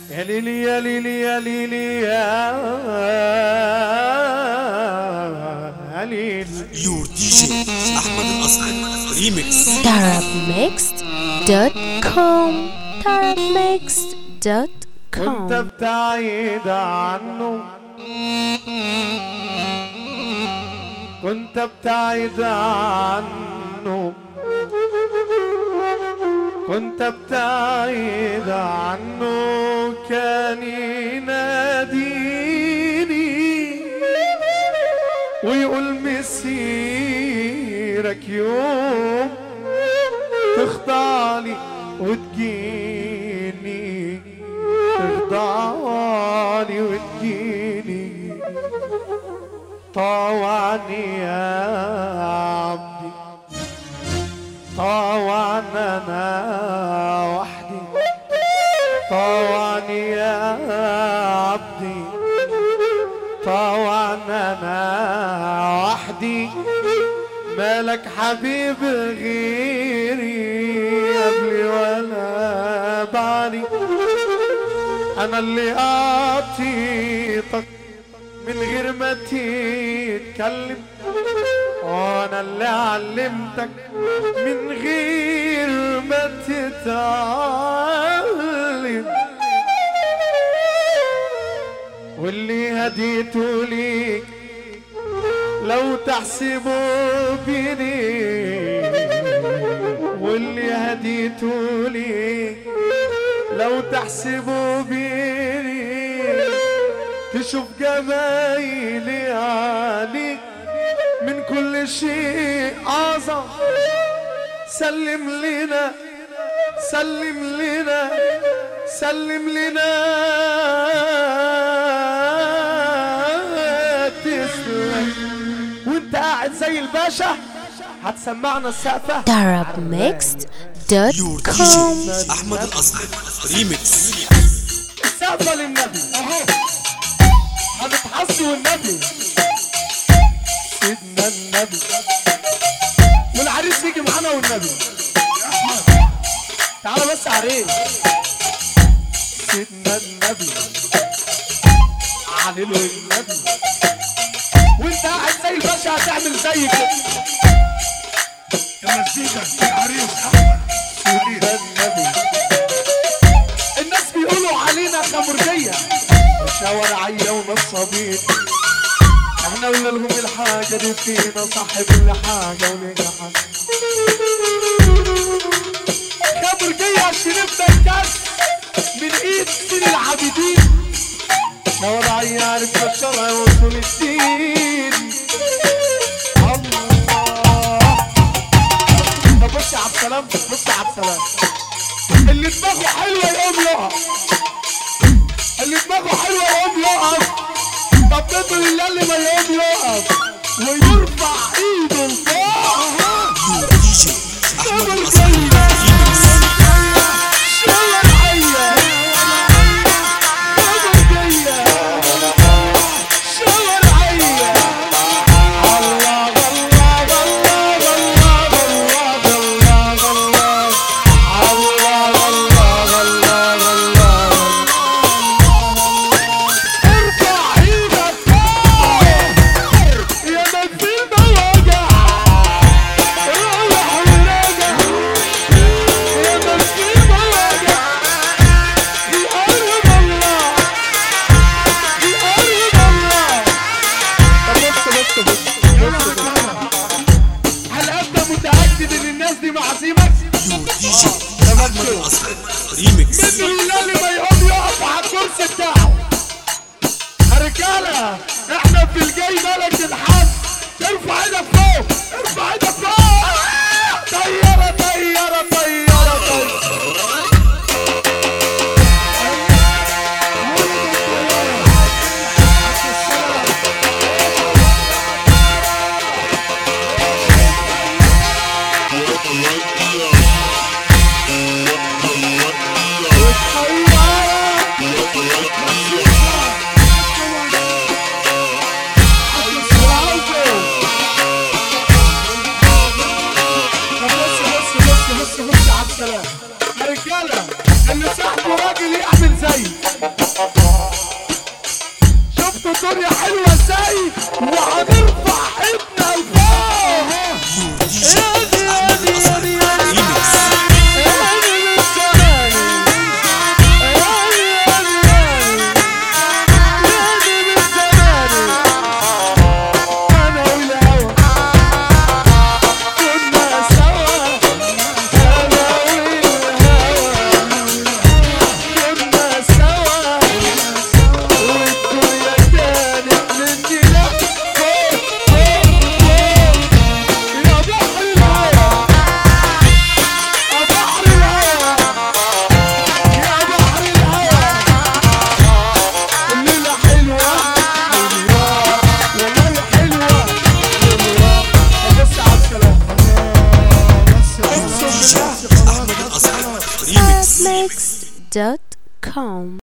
يا ليلي يا ليلي يا ليلي يا ليلي يور دي جي احمد الاصلي ريميكس darabmixed.com darabmixed.com وانت بتعيد عنه كنت ابتعد عنه كنت ابتعد عنه كان يناديني ويقول مسيرك يوم تخضعلي وتجيني تخضعلي وتجيني طوعني يا عبدي طوعني انا وحدي طوعني يا عبدي طوعني انا وحدي مالك حبيب غيري قبلي ولا بعدي انا اللي اعطيتك من غير ما تتكلم وانا اللي علمتك من غير ما تتعلم واللي هديته ليك لو تحسبه بيني واللي هديته ليك لو تحسبه بيني تشوف جمايلي عليك من كل شيء أعظم سلم لنا سلم لنا سلم لنا تسلم وانت قاعد زي الباشا هتسمعنا السقفة يور دي جي darabmixed.com احمد الاصلي ريميكس السقفة للنبي اهو هنتحصوا النبي سيدنا النبي والعريس يجي معانا والنبي تعالى بس عريس سيدنا النبي علي له النبي وانت قاعد زي الباشا هتعمل زي كده المزيكا العريس سيدنا النبي الناس بيقولوا علينا خمرجية وشوارعية ونصابين احنا قلنا لهم الحاجة دي فينا صاحب كل حاجة ولينا حاجة خمرجية شربنا الكاس من ايد سن العابدين شوارعية عرفنا الشرع وصول الدين الله طب بص يا عبد السلام بص يا عبد السلام اللي دماغه حلوه يقوم يقف اللي دماغه حلوه يقوم يقف طب بيته لله اللي ما يقوم يقف ويرفع ايده لفوق يور دي جي احمد شغل الاصلي جيد ريميكس شغل حيه شغل جيد شغل حيه الله الله الله الله الله الله الله الله الله الله الله ارفع ايدك فوق يا منزل بوجع روح وراجع يا منزل بوجع يقرب الله يقرب الله طب بص بص بص بص بص هل انت متاكد ان الناس دي معزيمك؟ يور دي جي احمد الاصلي ريميكس منه لله اللي ما يقوم يقف على الكرسي بتاعه يا رجاله احنا في الجاي ملك الحظ ارفع ايدك فوق ارفع ايدك فوق طياره طياره طياره طياره بص بص بص على السلام يا رجاله اللي صاحبه راجل يعمل زي دوت كوم